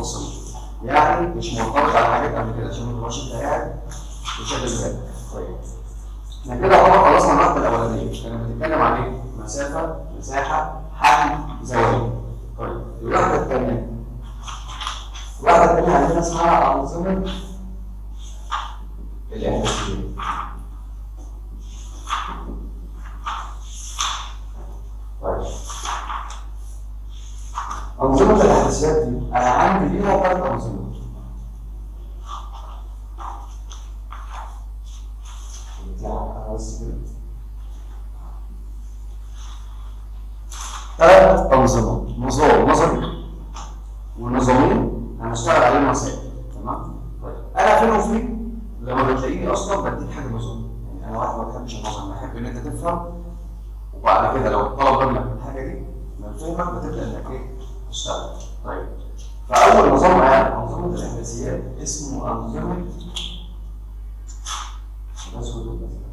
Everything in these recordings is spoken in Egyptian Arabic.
منفصله يعني مش مرتبط على حاجات قبل كده عشان ما تبقاش انت قاعد وشاغل بالك طيب احنا كده هو خلصنا الوحده الاولانيه كنا بنتكلم عن ايه؟ مسافه مساحه حجم زوايا طيب الوحده الثانيه الوحده الثانيه عندنا اسمها انظمه الاحداثيه طيب أنظمة الأحداثيات دي أنا عندي ليها ثلاث أنظمة لا، بس كده. ثلاث أنظمة نظام نظري ونظامين هنشتغل عليهم مسائل تمام؟ طيب أنا فين وفين لما بتلاقيني أصلا بديك حاجة نظام يعني أنا واحد ما بحبش النظام بحب إن أنت تفهم وبعد كده لو طلب منك الحاجة دي من فهمك بتبدأ إنك إيه تشتغل طيب فأول نظام معانا أنظمة الإحداثيات اسمه أنظمة الأسود والأزرق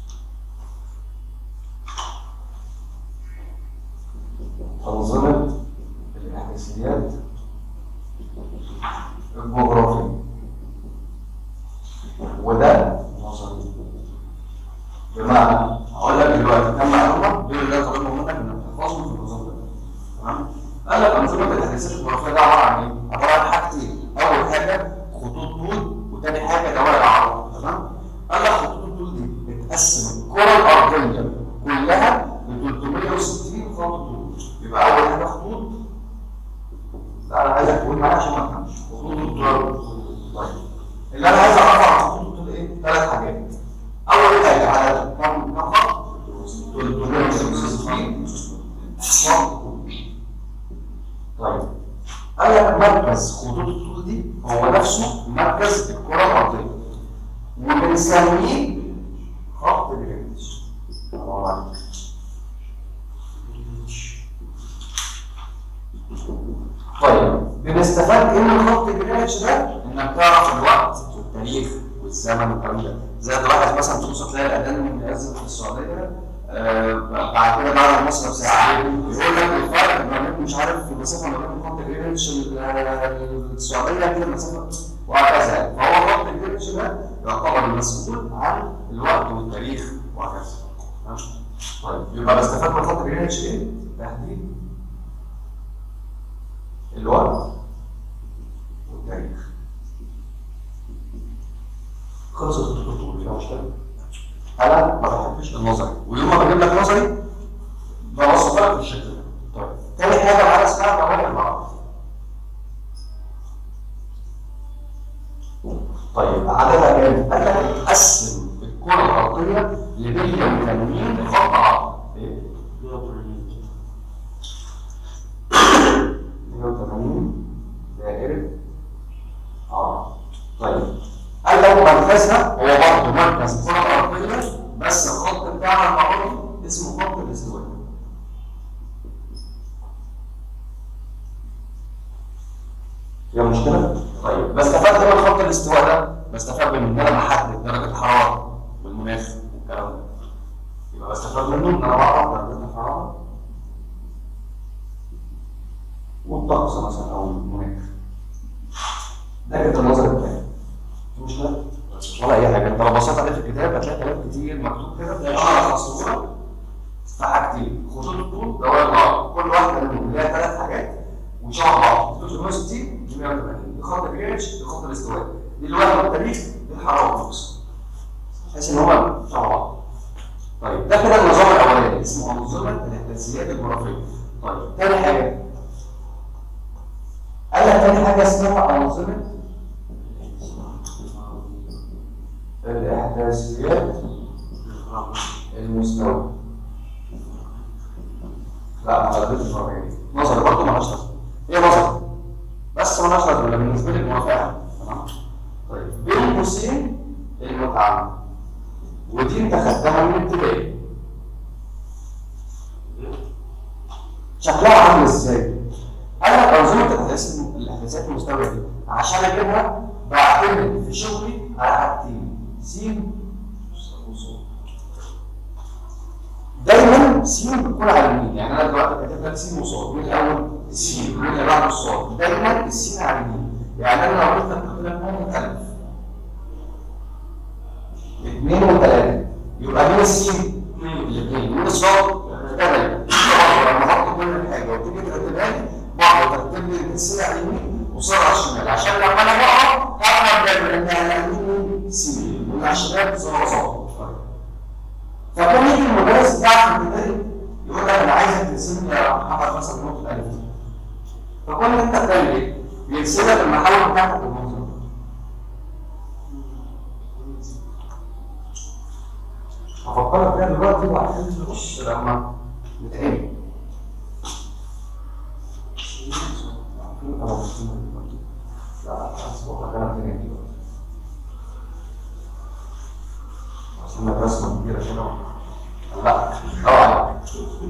أنظمة الإحداثيات الجغرافية وده نظري بمعنى هقول لك دلوقتي كم معلومة دول اللي أنا طالبهم منك إنك تحفظهم في النظام ده تمام؟ قال لك أنظمة الإحداثيات الجغرافية ده عبارة عن إيه؟ عبارة عن حاجتين أول حاجة خطوط طول وتاني حاجة دوائر عرض تمام؟ قال لك خطوط الطول دي بتقسم الكرة الأرضية كلها ل 360 خط طول يبقى أول حاجة خطوط لا أنا عايزك تقول معايا عشان ما أفهمش خطوط الطول طيب اللي أنا عايز أعرفه عن خطوط الطول إيه؟ ثلاث حاجات أول حاجة على كم كم خط؟ 360 خط طول طيب قال لك مركز خطوط الطول دي هو نفسه مركز الكرة الأرضية وبنسميه خط جرينتش الله عليك طيب بنستفاد ايه من خط جرينتش ده؟ انك تعرف الوقت والتاريخ والزمن والكلام ده زي تلاحظ مثلا توصل تلاقي الاذان بيأذن في السعوديه آه بعد كده بعد مصر بساعه يقول لك الفرق ما بين مش عارف المسافه ما بين خط جرينتش السعوديه كده المسافه وهكذا فهو خط جرينتش ده يعتبر المسؤول عن الوقت والتاريخ وهكذا تمام؟ طيب يبقى بستفاد من خط جرينتش ايه؟ تحديد الوقت والتاريخ خلصت الخطوط فيها مشكله انا ما بحبش النظري ويوم ما بجيب لك نظري بوصف لك بالشكل ده طيب تاني حاجه معانا اسمها دوائر المعارض طيب عددها كام؟ قال لك بتقسم الكره الارضيه ل 180 خط عرض ايه؟ 180 دائره عرض طيب قال لك مركزها هو برضه مركز كره ارضيه بس الخط بتاعها المعروف اسمه خط الاستواء فيها مشكله؟ طيب بستفاد ايه من خط الاستواء ده؟ بستفاد من ان انا بحدد درجه الحراره والمناخ والكلام ده يبقى بستفاد منه ان انا بعرف درجه الحراره والطقس مثلا او المناخ ده كانت النظر بتاعي في مشكله؟ ولا اي حاجه انت لو بصيت عليه في الكتاب هتلاقي كلام كتير مكتوب كده تلاقي اشاره مصوره في حاجتين خطوط الطول دوائر العرض كل واحده منهم ليها ثلاث حاجات وشبه بعض 360 180 دي خط الجرينتش دي خط الاستواء دي الوقت والتاريخ دي الحراره والطقس بحيث ان هما شبه بعض طيب ده كده النظام الاولاني اسمه انظمه الاحداثيات الجغرافيه طيب تاني حاجه قال لك تاني حاجه اسمها انظمه الاحداثيات المستوى لا ما غلبتش الرابعه دي نظري برضه مالهاش لازمه هي نظري بس مالهاش لازمه بالنسبه لي موافقه تمام طيب بين قوسين المتعامل ودي انت خدتها من ابتدائي شكلها عامل ازاي؟ قال لك انظمه الاحداث الاحداثيات المستوى دي عشان اجيبها بعتمد في شغلي على حاجتين سين وصاد دايما سين بتكون على اليمين يعني انا دلوقتي كاتب لك سين وصاد مين الاول؟ السين مين اللي بعده الصاد دايما السين على اليمين يعني انا لو قلت لك لك نقطه الف اثنين وثلاثه يبقى مين السين؟ الاثنين مين الصاد؟ ثلاثه لما احط كل حاجه وتيجي ترتبها لي بقعد ترتب لي السين على اليمين وصار على الشمال عشان لما انا بقعد اعرف ان على اليمين سين وعلى الشمال صار صاد فكان يجي المدرس بتاعك في الابتدائي يقول لك انا عايزك ترسم لي يا محمد مثلا نقطه الف دي فكل اللي انت بتعمل ايه؟ بيرسم لك المحاور بتاعتك النقطه دي هفكرك فيها دلوقتي وبعدين نخش لما نتعامل لا اصبر كلام تاني دلوقتي عشان الرسمه كبيره كده لا طبعا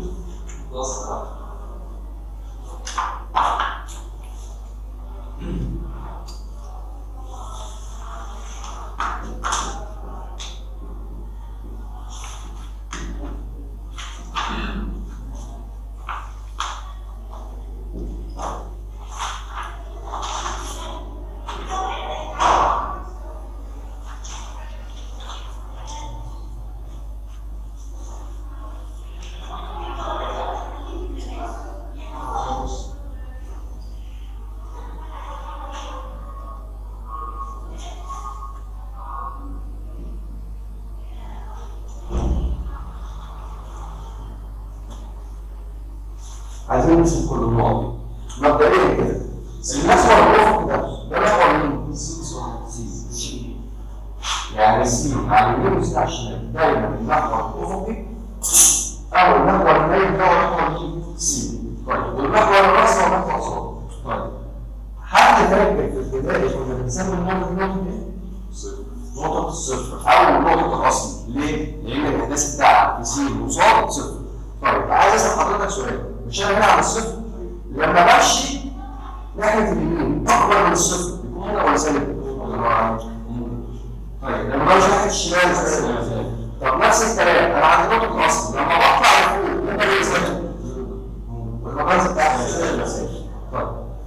عايزين نرسم كل النقط دي مبدئيا كده المحور الافقي ده ده محور مين؟ سي يعني سي على اليمين وسي على الشمال دايما المحور الافقي او المحور النايم ده هو محور مين؟ سي طيب والمحور الراسي هو محور صاد طيب حد فاكر في البدايه كنا بنسمي النقطه دي نقطه ايه؟ نقطة الصفر أو نقطة الأصل، ليه؟ لأن الإحداث بتاعها في سين وصاد صفر. طيب عايز أسأل حضرتك سؤال، مش أنا هنا على الصفر؟ لما بمشي ناحية اليمين أكبر من الصفر يكون هنا ولا سالب؟ ولا طيب لما بمشي ناحية الشمال سالب. طب نفس الكلام أنا عندي نقطة الأصل، لما بطلع لفوق هنا إيه سالب؟ والمقاس بتاعها سالب. طيب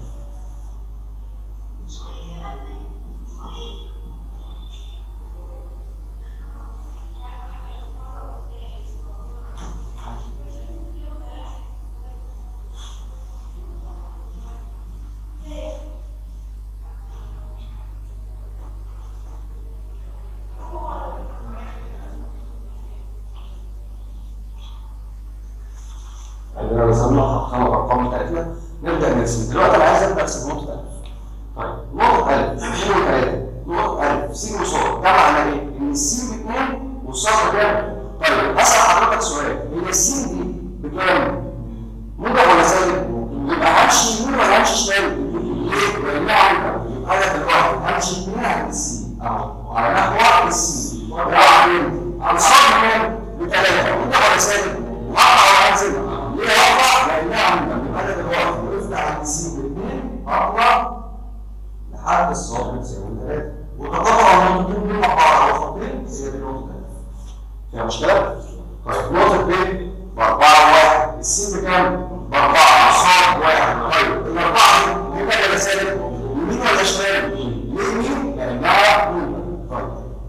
عندنا رسمنا حطينا الارقام بتاعتنا نبدا نرسم دلوقتي انا عايز ابدا ارسم نقطه الف طيب نقطه الف اثنين وثلاثه نقطه الف س وصاد ده معناه ايه؟ ان الس باثنين والصاد بكام؟ طيب اسال حضرتك سؤال هي الس دي بكام؟ موجب ولا سالب؟ يبقى همشي يمين ولا همشي شمال؟ ليه؟ لانها عامله يبقى انا دلوقتي همشي يمين على الس اهو على محور الس راح فين؟ على الصاد بكام؟ بثلاثه موجب ولا سالب؟ وقطع ولا انزل؟ ليه اقطع؟ لانها عامله يبقى انا دلوقتي وقفت على الس باثنين اقطع لحد الصاد بتساوي ثلاثه وتقاطع النقطتين دول مع بعض على خطين هي دي نقطه ثلاثه فيها مشكله؟ طيب نقطه ب باربعه واحد السين بكام؟ باربعه صاد واحد طيب الاربعه دي موجب ولا سالب؟ يمين ولا شمال؟ ليه يمين؟ لانها موجب طيب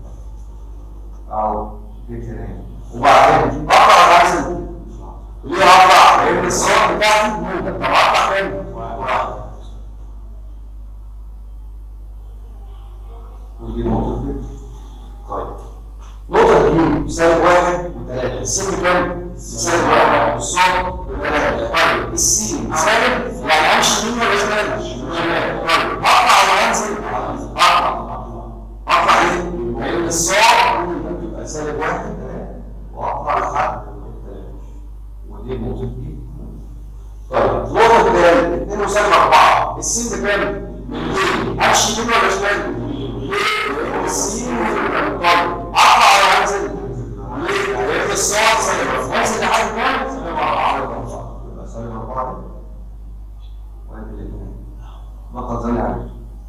اهو جبت هنا وبعدين اقطع ولا انزل؟ ليه اقطع؟ لان الصاد بتاعتي موجب طب اقطع فين؟ واحد ودي نقطة ب طيب نقطة ب سالب واحد وثلاثة السين كام؟ سالب واحد والصاد بثلاثة طيب السين سالب يعني امشي يمين ولا شمال؟ شمال طيب اقطع ولا انزل؟ اقطع اقطع ايه؟ لان الصاد يبقى سالب واحد ثلاثة واقطع لحد ثلاثة ودي نقطة ب طيب نقطة د 2 وسالب 4 السين بكام؟ بالليل امشي يمين ولا شمال؟ السين طيب اقطع ولا انزل؟ ليه؟ لان الصاد سالب انزل لحد كام؟ سالب 4 يبقى سالب 4 وادي الاثنين نقطة ثانية عليك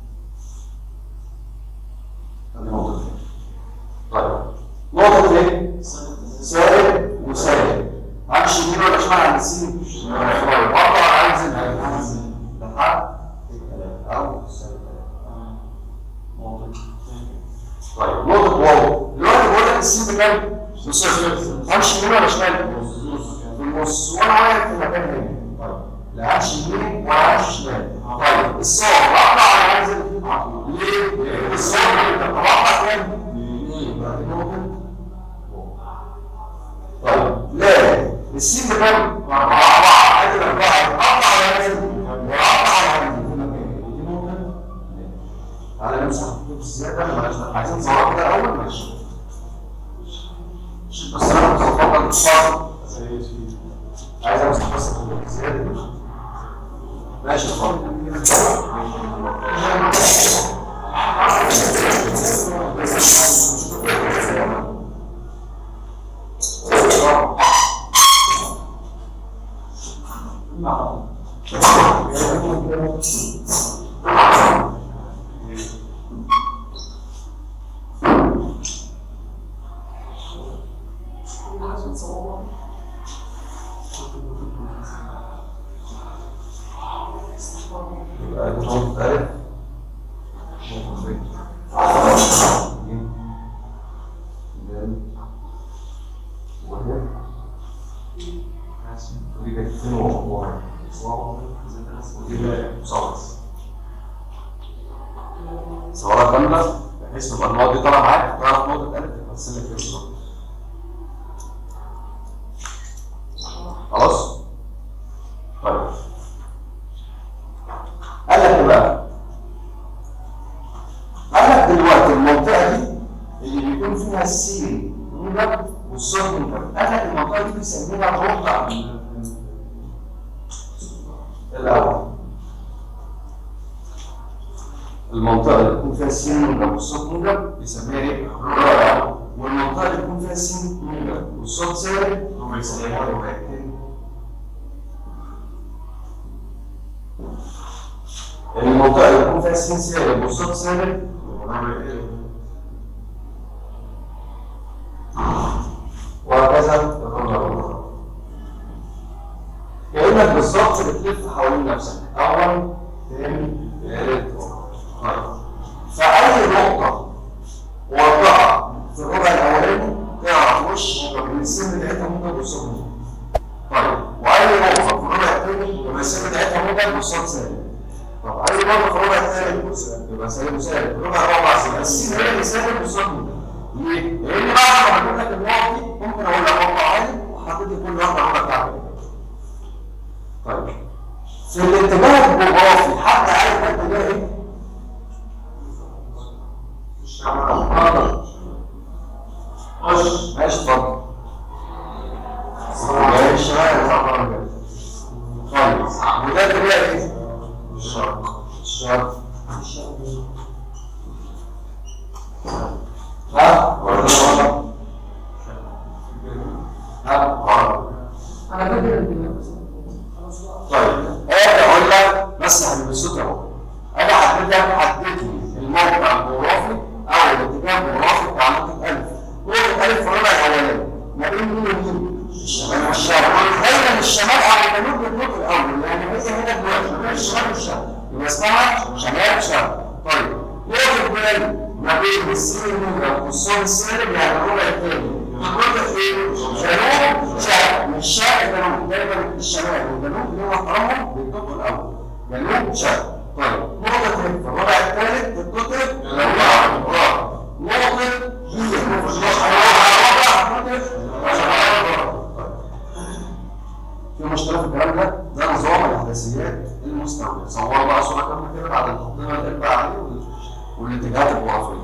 ادي نقطة ثانية طيب نقطة ايه؟ سالب وسالب امشي يمين ولا شمال عند السين؟ شمال اقطع انزل انزل لحد الثلاثة او السالب ثلاثة طيب نقطة واو دلوقتي بقول لك السين بكام؟ بصفر همشي يمين ولا شمال؟ في النص وانا واقف في المكان هنا طيب لا همشي يمين ولا همشي شمال طيب الصاد اطلع ولا انزل؟ ليه؟ لان الصاد انت طلعت كام؟ يمين يبقى دي نقطة طيب لا السين بكام؟ أربعة أربعة عايز أربعة أقطع ولا أنزل؟ وأقطع ولا أنزل في مكاني ودي نقطة على نمسح الزيادة مالهاش دعوة. عايزين نصورها كده الأول ماشي بس أنا مظبطة الاتصال عايز أمسح بس الخطوط الزيادة دي. ماشي اتفضل يبقى دي نقطة ألف نقطة ب جيم دال وهي ودي كانت اتنين وواحد ودي بقى مثلث صورة كاملة بحيث تبقى النقط دي طالعة معاك تعرف نقطة ألف تمثل لك فيها بالظبط خلاص؟ طيب قال لك ايه بقى؟ قال لك دلوقتي المنطقة دي اللي بيكون فيها السين موجب والصاد موجب قال لك المنطقة دي بيسميها الرقعة الأول المنطقة اللي يكون فيها السين موجب والصاد موجب بيسميها ايه؟ ربع والمنطقة اللي يكون فيها السين موجب والصاد سالب هو بيسميها ربعتين المنطقة اللي يكون فيها السين سالب والصاد سالب وهكذا الربع الأخرى كأنك بالظبط بتلف حوالين نفسك أول ثاني ثالث رابع طيب فأي نقطة وقع في الربع الأولاني تعرف وش من السن بتاعتها ممكن والصاد موجب طيب وأي نقطة في الربع الثاني يبقى السن بتاعتها موجب والصاد سالب طب اي برضه في ربع ثالث يبقى سالب وسالب ربع ربع سالب السين هي اللي سالب وسالب ليه؟ لان بعد ما اقول لك النقط دي ممكن اقول لك ربع عالي وحطيت كل واحده ربع بتاعتك طيب في الاتجاه الجغرافي حد عارف ده اتجاه ايه؟ خش ماشي اتفضل جاي الشمال طيب وده اتجاه ايه؟ الشرق الشرق ها ولا غلط ها غلط على فكرة طيب اجي اقول لك بس هنبسط اهو انا حددت حددت لي الموقع الجغرافي او الاتجاه الجغرافي بتاع نقطه الف نقطه الف في الربع الاولاني ما بين مين ومين؟ الشمال والشرق دايما الشمال او الجنوب بالنقطه الاول يعني هي هنا دلوقتي ما بين الشمال والشرق يبقى اسمها شمال وشرق طيب نقطه بالي ما بين السين الموجب والصاد السالب يعني الربع الثاني النقطه فين؟ جنوب شرق مش شرق جنوب دايما الشمال والجنوب اللي هو احترامهم بيتقطوا الاول جنوب شرق طيب نقطه في الربع الثالث تتقطب الرابع الرابع نقطه هي في مشكله في الكلام ده ده نظام الاحداثيات المستويه صوروا بقى صوره كامله كده بعد ما حطينا القلب عليه وال- والاتجاهات الجغرافيه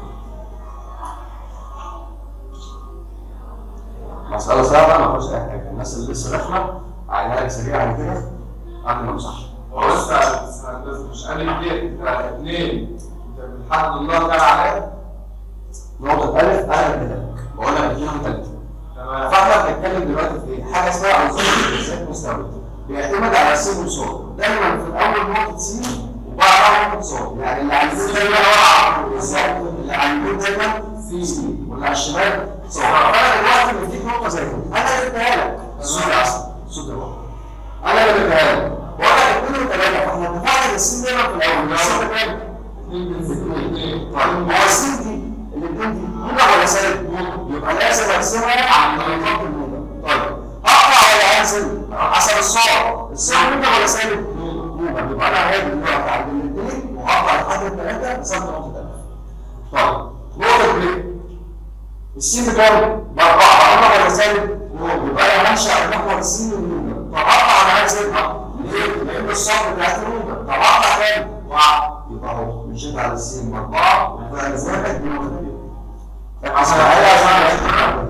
مسألة سهلة ما فيهاش أي حاجة، الناس اللي لسه داخلة عليها سريعا كده قبل ما نمسحها. هو لسه لسه مش قال لي انت اثنين انت الحمد لله كان عليها نقطة ألف أنا كده بقول لك ادينا ثالثة. تمام فاحنا بنتكلم دلوقتي في ايه؟ حاجة اسمها أنظمة الإنسان مستوية. بيعتمد على سين وصاد، دايما في الأول نقطة سين وبعدها نقطة صاد، يعني اللي على اليمين دايما هو بالظبط اللي على اليمين دايما في سين واللي على الشمال صاد. فأنا دلوقتي بديك نقطة زي كده، أنا جبتها لك. الصوت أحسن، الصوت ده بقى. انا اللي بديها لك وانا اثنين وثلاثه فاحنا اتفقنا ان السين دايما في الاول السين ده كام؟ اثنين من اثنين طيب هو السين دي الاثنين دي لازم ارسمها عن نقاط الموجب طيب اقطع ولا انزل حسب الصوره الصوره موجب ولا سالب موجب يبقى انا هاجي دلوقتي عند الاثنين واقطع لحد الثلاثه بسبب نقطه الف طيب نقطه بريك السين بكام؟ باربعه موجب ولا سالب؟ موجب يبقى انا همشي على محور السين والموجب طب اقطع ولا انزل؟ ليه؟ لان الصوره بتاعتي موجب طب اقطع كام؟ واحد يبقى اهو مشيت على السين باربعه وبقى زادت بنقطه عشان هي عشان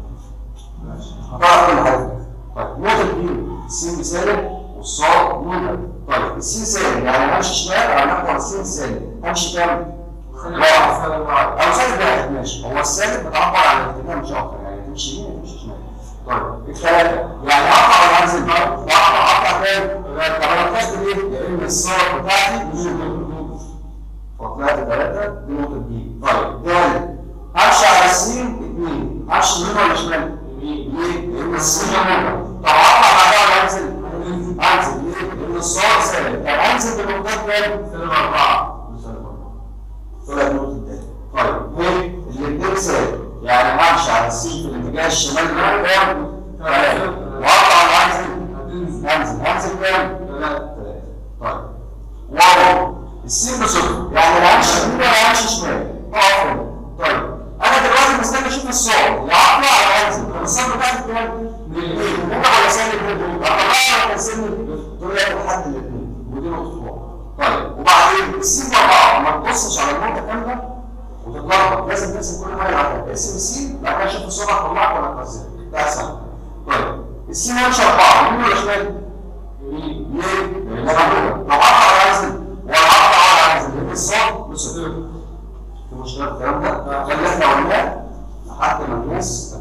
هتعرف كل حاجه طيب نقطه اثنين السين سالب والصاد موجب طيب السين سالب يعني همشي شمال على محور السين سالب همشي كام؟ واحد او سالب واحد ماشي هو السالب بتعبر عن الاتجاه مش اكتر يعني تمشي يمين تمشي شمال طيب الثلاثه يعني اقطع ولا انزل بقى؟ اقطع اقطع كام؟ طب انا طلعت ليه؟ لان الصاد بتاعتي موجب فطلعت ثلاثه دي نقطه دي طيب ثالث همشي على السين اثنين همشي يمين ولا شمال؟ ليه؟ لان السين موجب طب اقطع بعدها ولا انزل؟ انزل ليه؟ لان الصاد سالب طب انزل بنقطات كام؟ سالب اربعه سالب اربعه طلعت نقطه الثالث طيب ليه؟ الاثنين سالب يعني همشي على السين في الاتجاه الشمالي ده كام؟ ثلاثه واقطع ولا انزل؟ انزل انزل كام؟ ثلاثه طيب واو السين بصفر يعني لا همشي يمين ولا همشي شمال اقف هنا طيب انا دلوقتي مستني اشوف الصوت يا اطلع يا انزل طب الصوت بتاعتي كام؟ موجب ولا سالب موجب اطلع ولا سالب دول ياخدوا حد الاثنين ودي نقطه واحد طيب وبعدين السين بقى ما تبصش على النقطه كامله وتتلخبط لازم ترسم كل حاجه على اسم السين بعد كده شوف الصوره هتطلعك ولا تنزلك ده اسهل طيب السين همشي اربعه يمين ولا شمال؟ يمين ليه؟ لان انا موجب طب اطلع ولا انزل؟ ولا اطلع ولا انزل؟ لان الصوت بصفر في مشكله الكلام ده ده اللي احنا قلناه لحد ما الناس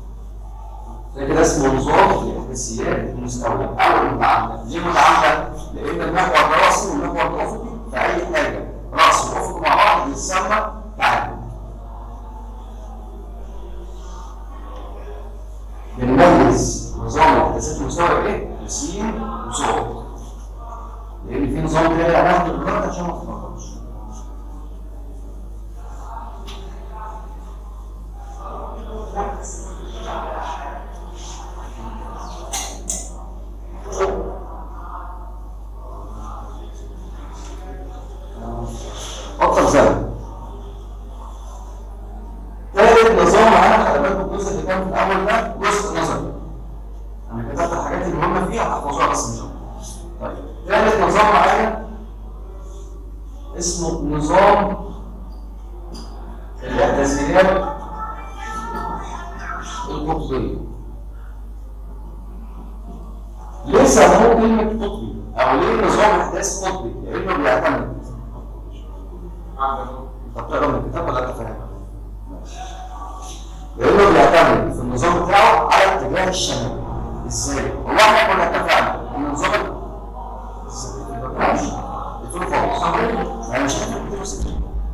ده كده اسمه نظام الاحداثيات المستوى او المتعامده ليه متعامده؟ لان المحور ده راسي والمحور ده افقي في اي حاجه راس وافق مع بعض بيتسمى تعامد بنميز نظام الاحداثيات المستوى ايه؟ بسين وصوت لان في نظام كده هناخده دلوقتي عشان ما تتلخبطش أكتر زمن ثالث نظام معانا خلي بالكم الجزء اللي كان في الأول ده جزء نظري أنا كتبت الحاجات المهمة فيه هتحفظوها بس إن شاء الله طيب ثالث نظام معانا اسمه نظام الاعتزالات القطبية ليه سموه كلمة قطبي؟ أو ليه نظام إحداث قطبي؟ لأنه بيعتمد طب تقرا من الكتاب ولا انت فاهمها؟ لانه بيعتمد في النظام بتاعه على اتجاه الشمال ازاي؟ هو احنا كنا اتفقنا ان النظام ماشي قلت له خالص انا مش هكتب كتير بس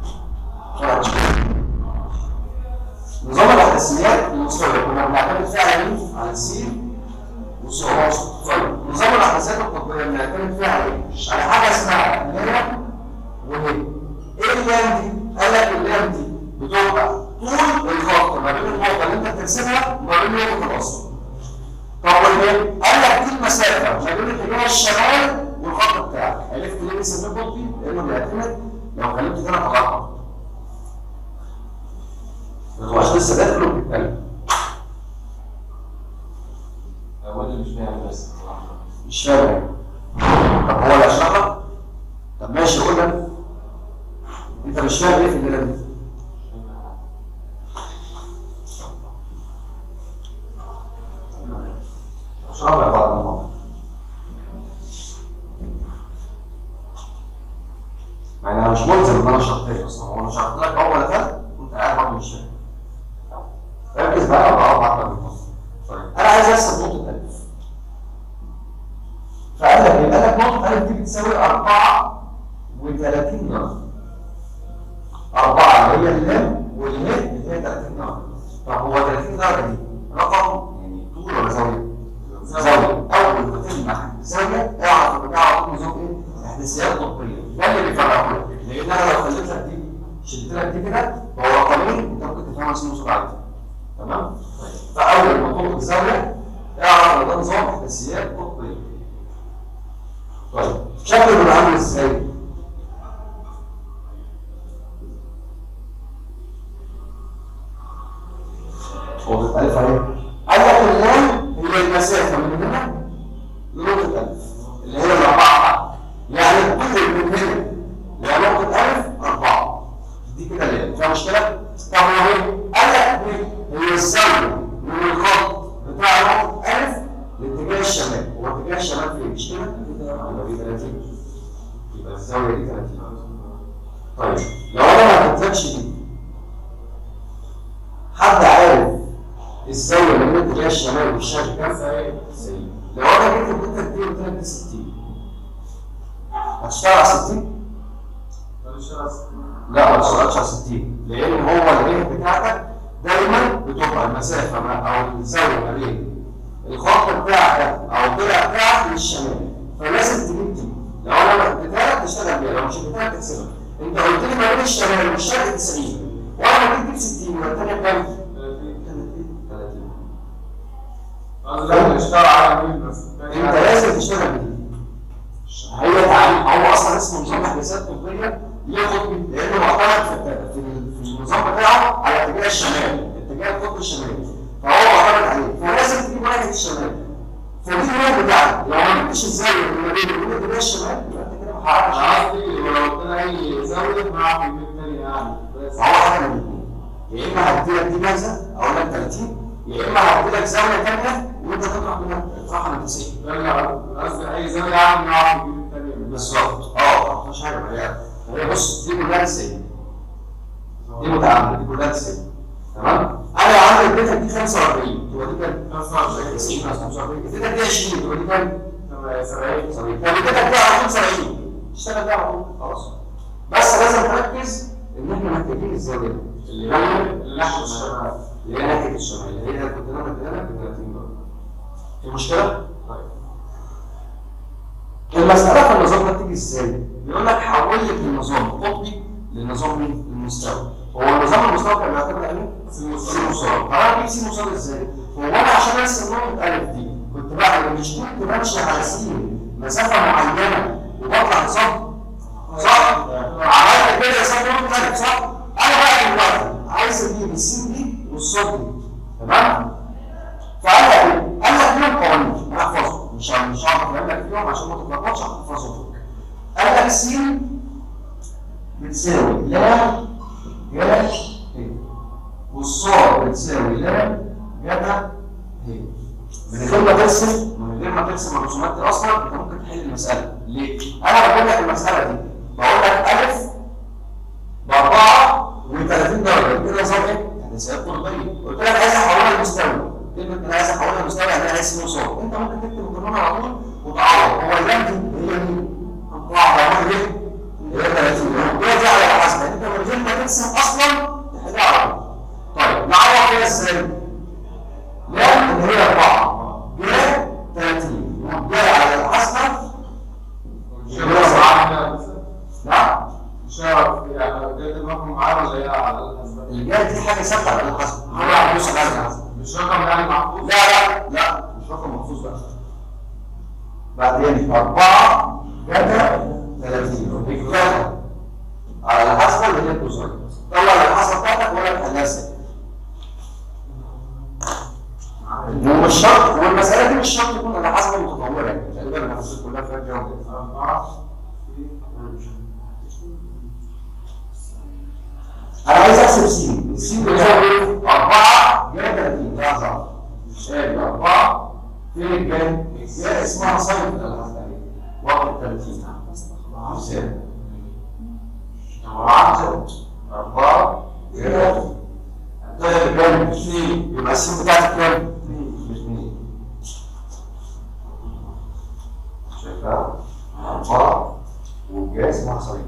نظام الاحداثيات المستوى كنا بنعتمد فيه على مين؟ على السين والصعود طيب نظام الاحداثيات القطبيه بنعتمد فيها على ايه؟ على حاجه اسمها نيرة وهي ايه اللام دي؟ قال لك اللام دي بتبقى طول الخط ما بين النقطه اللي انت بترسمها وما بين نقطه الاصل. طب والايه؟ قال لك دي المسافه ما بين اتجاه الشمال والخط بتاعك. عرفت ليه بنسميه قطبي؟ لانه بيعتمد لو كلمت كده هتغلط. ما تبقاش لسه داخل وبتتكلم. أولي مش فاهم بس مش فاهم. طب هو اللي اشرح طب ماشي قول لك انت مش فاهم ايه في الليله دي؟ اشرح لك بعد الموضوع يعني انا مش ملزم ان انا شرحت لك اصلا هو انا شرحت لك اول ثالث وانت قاعد برضه مش فاهم ركز بقى وأقعد معاك بعد الموضوع. طيب انا عايز ارسم نقطه الف فقال لك يبقى لك نقطه الف دي بتساوي 34 درجه أربعة اللي هي اللام والهاء اللي هي 30 درجة. طب هو 30 درجة دي رقم يعني طول ولا زاوية؟ زاوية. أول ما تلمح زاوية اعرف إن ده على طول نظام إيه؟ إحداثيات قطبية. ده اللي بيفرقه لك. لأن أنا لو خليت لك دي شلت لك دي كده فهو رقمين أنت ممكن تفهمها اسمه بسرعة جدا. تمام؟ نقطة ألف أهي قال لك اللام هي المسافة من هنا لنقطة ألف اللي هي الأربعة يعني كل من هنا لنقطة ألف أربعة دي كده اللام فيها مشكلة؟ طب هو إيه؟ قال لك إيه؟ هي الزاوية من الخط بتاع نقطة ألف لاتجاه الشمال هو اتجاه الشمال فين؟ مش كده؟ يبقى دي 30 يبقى الزاوية دي 30 طيب لو أنا ما كتبتش دي حد عارف الزاوية من اتجاه الشمال والشرق كام؟ 90 لو أنا جيت اديتك دي قلت لك دي 60 هتشتغل على 60؟ لا ما تشتغلش على 60 لان هو الريح بتاعتك دايما بتبقى المسافه ما او الزاويه ما بين الخط بتاعك او الضلع بتاعك للشمال فلازم تجيب دي لو انا ما اديتها لك تشتغل بيها لو مش اديتها لك تحسبها انت قلت لي ما بين الشمال والشرق 90 وانا بديك 60 يبقى الثانيه كام؟ 30 انت لازم تشتغل بدي هي تعليم هو اصلا اسمه نظام احداثات طبيه ياخد لانه معتمد في في- في النظام بتاعه على اتجاه الشمال اتجاه القطب الشمالي فهو معتمد عليه فلازم تجيب واحد الشمال فدي الوقت بتاعك لو ما جبتش الزاويه اللي ما بين كل اتجاه الشمال يبقى انت كده ما حققتش فهو حاجه من الاثنين يا اما هدي لك دي جاهزه اقول لك 30 يا اما هدي لك زاويه ثانيه وانت تطرح منها تطرحها من 90 بالظبط اه مفيش حاجه ما هي هي بص دي كلها 90 دي متعامله دي كلها 90 تمام انا عامل اديتك دي 45 تبقى دي كام؟ 90 45 اديتك دي 20 تبقى دي كام؟ 70 طب اديتك دي على طول 70 اشتغل بيها على طول خلاص بس لازم تركز ان احنا محتاجين الزاويه دي اللي هي اللي ناحيه الشمال اللي هي ناحيه الشمال اللي هي كنت انا مديها لك ب 30 درجه في مشكله؟ طيب المسألة في النظام ده بتيجي ازاي؟ بيقول لك حول لك النظام القطبي للنظام مين؟ المستوي. هو النظام المستوي كان بيعتمد على مين؟ سين مصاب. طب انا اجيب سين مصاب ازاي؟ هو انا عشان ارسم نقطة ألف دي كنت بعمل مش كنت بمشي على سين مسافة معينة وبطلع صف صح؟ عملت كده صف نقطة ألف صح؟ أنا بقى دلوقتي عايز أجيب السين دي والصاد دي تمام؟ فقال لك ايه؟ قال لك ليهم قوانين انا احفظهم مش مش هعرف اقول لك فيهم عشان ما تتلخبطش هتحفظهم قال لك س بتساوي لا جتا هي والصاد بتساوي لا جتا هي من غير ما ترسم من غير ما ترسم الرسومات دي اصلا انت ممكن تحل المساله ليه؟ انا بقول لك المساله دي بقول لك الف باربعه و30 درجه كده نظام ايه؟ هندسات طلابيه قلت لك عايز احولها لمستوى كلمه انا عايز احولها لمستوى يعني انا عايز نوصل انت ممكن تكتب القانون على طول وتعوض هو اللام دي هي مين؟ اربعه هو ايه؟ هي 30 هي دي على الحسبه انت من غير ما ترسم اصلا تحلها على طول طيب نعوض فيها ازاي؟ لام اللي هي اربعه جا 30 جا على الحسبه نعم الجا دي حاجه ثابته على الحسبه هو هيوصل على الحسبه مش رقم يعني محفوظ لا لا لا مش رقم محفوظ بقى بعدين أربعة جتا 30 جتا على الحسبة اللي هي الكوساين طلع الحسبة بتاعتك ولا الحلاسة ومش شرط والمسألة دي مش شرط تكون على حسبة متطورة يعني تقريبا الحسبة كلها فيها الجواب ده أربعة أنا عايز أحسب سين السين بيساوي أربعة جتا 30 ده صعب شايف أربعة فين الجاي؟ الجاي اسمها صيف الحسبة واحد 30 حساب أربعة أربعة جتا طيب كام؟ اثنين يبقى السين بتاعتك كام؟ اثنين شايفها؟ أربعة والجاي اسمها صيف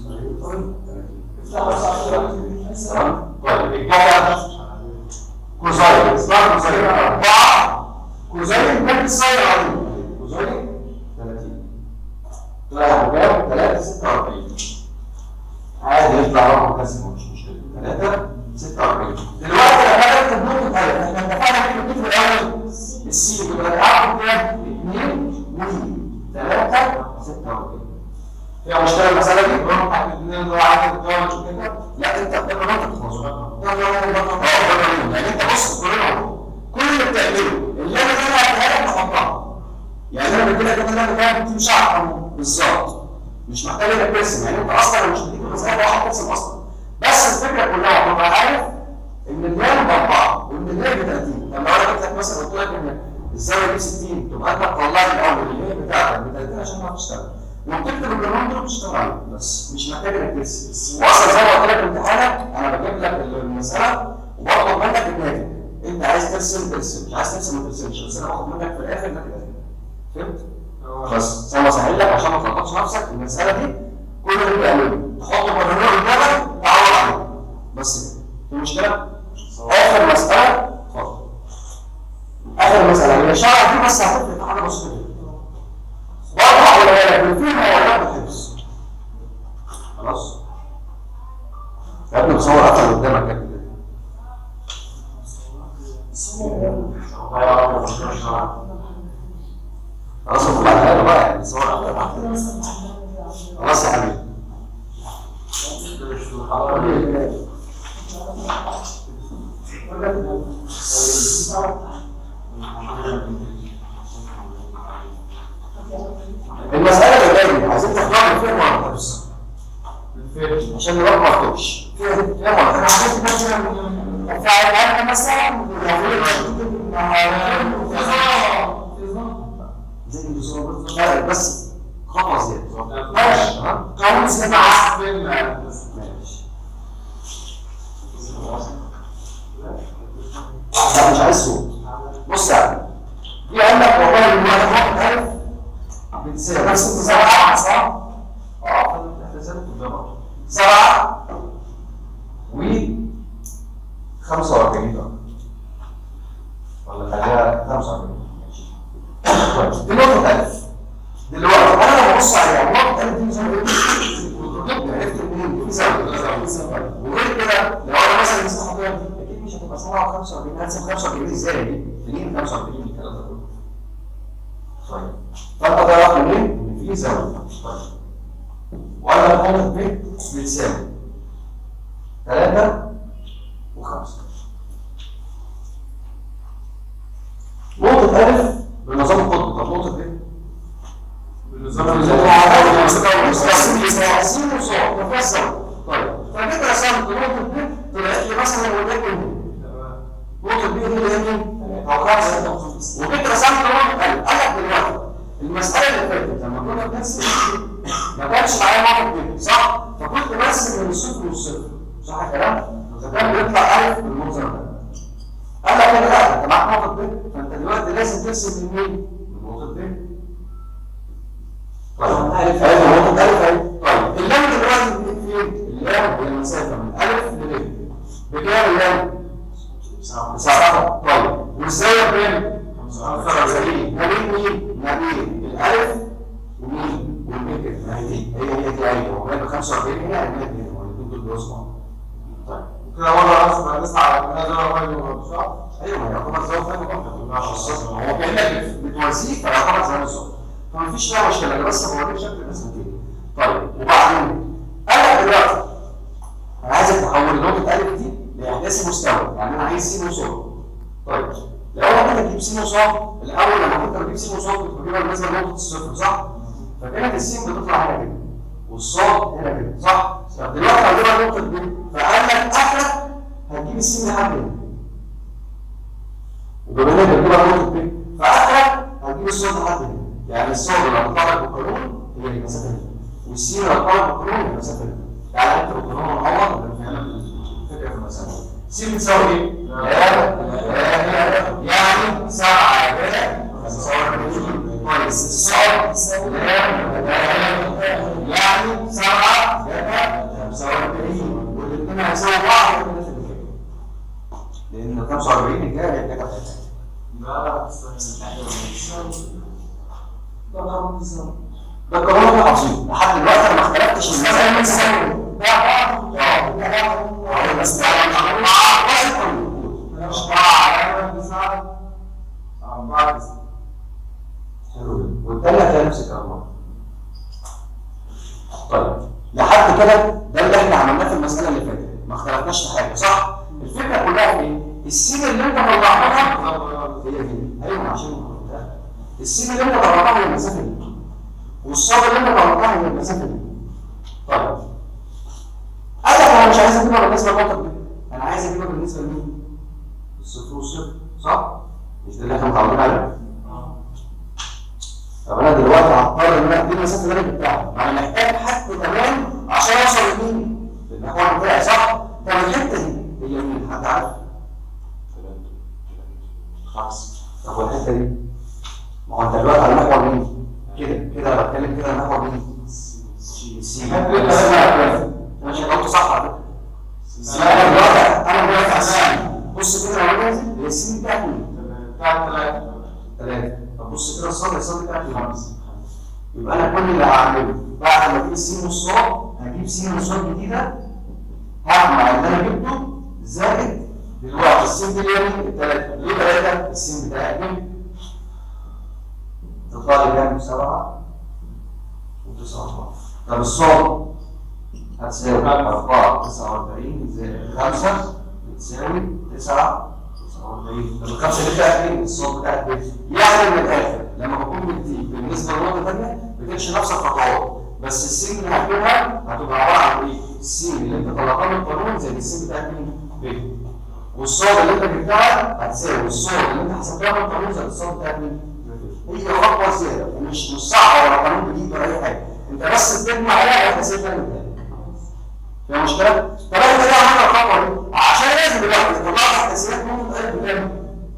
تمام؟ طيب الجاي كوزاين اسمها كوزاين أربعة كوزاين كام الصاير عليه؟ كوزاين 30 طلع كام؟ 3 46 عادي يطلع رقم قسم مش مشكلة 3 46 دلوقتي لما اكتب نقطة ألف احنا اتفقنا في النقطة الأول السي يبقى العقد كام؟ 2 و 3 46 فيها مشكلة المسألة دي؟ رقم اثنين ده عدد الدول كده لا انت بتبقى نقطة خلاص يعني انت بص كلنا كل اللي بتعمله اللي انا كده هديها لك تحطها يعني انا بدي لك مثلا كام دي مش هعرف بالظبط مش محتاج انك ترسم يعني انت اصلا مش بتيجي مسألة واحد ترسم اصلا بس الفكره كلها تبقى عارف ان اللام باربعه وان اللام ب 30 لما انا جبت لك مثلا قلت لك ان الزاويه دي 60 تبقى انت تطلع لي الاول اللام بتاعتك ب 30 عشان تعرف تشتغل وبتكتب القانون دول مش هتشتغل عليه بس مش محتاج انك ترسم واصلا زي ما قلت لك امتحانك انا بجيب لك المساله وبطلب منك الناتج انت عايز ترسم ترسم مش عايز ترسم ما ترسمش بس انا باخد منك في الاخر انك ترسم فهمت؟ بس زي ما سهل لك عشان ما تلخبطش نفسك المساله دي كل اللي بيعمله تحط البرنامج قدامك تعوض عليه بس كده في مشكله؟ اخر مساله اتفضل اخر مساله هي الشرع دي بس هتفرق في حاجه بسيطه جدا واضح ولا بالك في موضوعات الحفظ خلاص يا ابني بصور اكتر قدامك كده خلاص المفروض على بقى يعني صور اكتر خلاص يا حبيبي المسألة اللي جاية عايزين تختاروا فيها ولا تحفظ عشان الوقت ما يخرجش فيها فيها ولا تحفظ فعلا مثلا زي الدكتور فرق بس خطوة زيادة ماشي تمام؟ قانون سبعة ماشي لا مش عايز صوت بص يا عم في عندك والله المعلومات عارف بتساوي بس انت سبعة صح؟ اه احنا زي الجامعة سبعة و 45 بقى ولا خليها 45 ماشي طيب دي نقطة ألف دلوقتي أنا لما أبص عليها نقطة ألف دي مثلا إيه؟ عرفت منين؟ في زاوية وغير كده لو أنا مثلا مساحة كده أكيد مش هتبقى 7 45 هرسم 45 إزاي دي؟ منين 45 الكلام ده كله؟ طيب فأنت تعرف منين؟ إن في زاوية طيب وأنا النقطة ب بتساوي 3 وخمسة نقطة ألف بنظام القطب طب نقطة ب طيب فجيت رسمت نقطة ب طلعت لي مثلا وليكن نقطة ب دي اللي هي أو خمسة وجيت رسمت نقطة ألف قال لك دلوقتي المسألة اللي فاتت لما كنا بنرسم ما كانش معايا نقطة ب صح؟ فكنت برسم من الصفر والصفر صح الكلام؟ فكان بيطلع ألف بالمنظر ده قال لك كده لا انت معاك نقطة ب فانت دلوقتي لازم ترسم من مين؟ من نقطة ب طيب ألف أيوه نقطة ألف أيوه طيب اللام دلوقتي بتجيب فين؟ اللام هي المسافة من ألف لب بكام اللام؟ سبعة طيب والزاوية بكام؟ 75 ما بين مين؟ ما بين الألف ومين؟ والب كده ما هي دي هي هي دي أيوه هو بين 45 هنا هي هنا هو الاثنين دول بيوصلوا طيب كده مرة أصلا نسعى على هذا الرجل صح؟ ايوه ما يعتبر زي فاهم هو كانك بتوازيه فيعتبر زي الصوت فمفيش فيها مشكله انا بس بوريك شكل الرسم كده طيب وبعدين انا دلوقتي انا عايزك تحول نقطه الف دي لاحداث مستوى يعني انا عايز سين وصاد طيب لو انا كنت اجيب سين وصاد الاول لما كنت بجيب سين وصاد كنت بجيبها بالنسبه لنقطه الصفر صح؟ فكانت السين بتطلع هنا كده والصاد هنا كده صح؟ طب دلوقتي هجيبها نقطه دي فقال لك اخرك هتجيب السين لحد هنا وبما انك بتجيبها نقطه ب فاخرك هتجيب الصوت لحد هنا يعني الصوت اللي هتطلع لك بالقانون هي المسافه دي والسين اللي هتطلع لك بالقانون هي المسافه دي يعني انت بالقانون معوض ولا فعلا الفكره في المسافه سين بتساوي ايه؟ يعني سبعه كويس الصوت يعني سبعه بتساوي 40 والاثنين هيساووا بعض لان 45 الجايه هي الحاجه بتاعتها لا ده قانون الزمن ده القانون احنا حافظينه لحد دلوقتي انا ما اختلفتش المسائل من سنه بس حلو والتاني هتلاقي نفس الكلام طيب لحد كده ده اللي احنا عملناه في المساله اللي فاتت ما اختلفناش في حاجه صح؟ السين اللي انت طلعتها هي دي ايوه عشان ده. السين اللي انت طلعتها هي المسافه دي والصاد اللي انت طلعتها هي المسافه دي طيب قال لك انا مش عايز اجيبها بالنسبه للنقطه دي انا عايز اجيبها بالنسبه لمين؟ الصفر والصفر صح؟ مش ده اللي احنا متعودين عليه؟ طب انا دلوقتي هضطر ان انا دي المسافه اللي انا جبتها ما انا محتاج حد كمان عشان اوصل لمين؟ للمحور بتاعي صح؟ طب الحته دي هي مين؟ حد عارف؟ خمسة طب والحته دي؟ ما هو انت دلوقتي على المحور مين؟ كده كده انا بتكلم كده المحور مين؟ السي ماشي انت قلت صح على فكره انا دلوقتي انا دلوقتي على السي بص كده لو انا نازل هي السي بتاعتي مين؟ بتاع ثلاثة ثلاثه طب بص كده الصاد الصاد بتاعتي خمسه يبقى انا كل اللي هعمله بعد ما اجيب سين والصاد هجيب سين والصاد جديده هجمع اللي انا جبته زائد دلوقتي السين دي ليه الثلاثه ليه ثلاثه؟ السين بتاعي اتنين تطلع لي كام؟ سبعه وتسعه أربعة. طب الصاد هتساوي 4 49 زائد 5 بتساوي 9 49 طب الخمسه دي بتاعت مين؟ الصوت بتاعت مين؟ يعني من الاخر لما بكون بتجيب بالنسبه لنقطه ثانيه بتمشي نفس الخطوات بس السين اللي هتجيبها هتبقى عباره عن ايه؟ السين اللي انت طلعتها من القانون زي السين بتاعت مين؟ ب والصوت اللي انت جبتها هتساوي الصوت اللي انت حسبتها من القانون زي الصوت بتاعت مين؟ هي خطوه زياده ومش مش صعبه ولا قانون جديد ولا اي حاجه انت بس بتجمع عليها الاساسيه ثانيه فيها مشكلة؟ طب احنا ليه عملنا الخطوة دي؟ عشان لازم دلوقتي طلعت التسعيرات ممكن تقلب بكام؟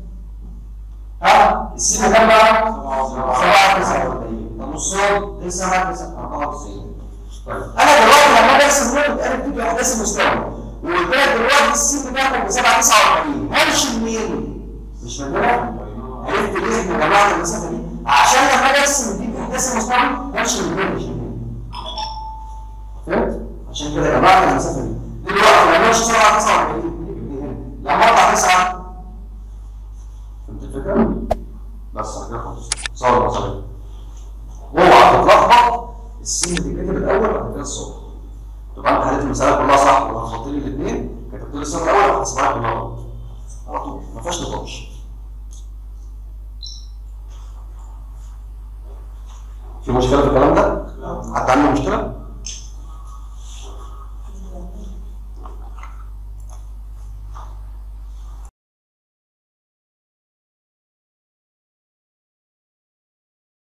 ها؟ السين كام بقى؟ 49 طب والصوت 9 94 طيب انا دلوقتي لما اجي ارسم نقطة قلب دي باحداث المستوى وقلت لك دلوقتي السين بتاعتك ب 7 49 همشي منين؟ مش من هنا؟ عرفت ليه احنا جمعنا المسافة دي؟ عشان لما اجي ارسم دي باحداث المستوى همشي من هنا مش من هنا فهمت؟ عشان كده جمعت المسافه دي دلوقتي لما امشي 7 49 لما اقطع 9 فهمت الفكره؟ بس على كده خلاص صور مصري اوعى تتلخبط السين بتتكتب الاول وبعد كده الصوت تبقى انت حليت المساله كلها صح ولخبطت لي الاثنين كتبت لي الصوت الاول وهحسبها كلها غلط على طول ما فيهاش نقاش في مشكله في الكلام ده؟ حد عنده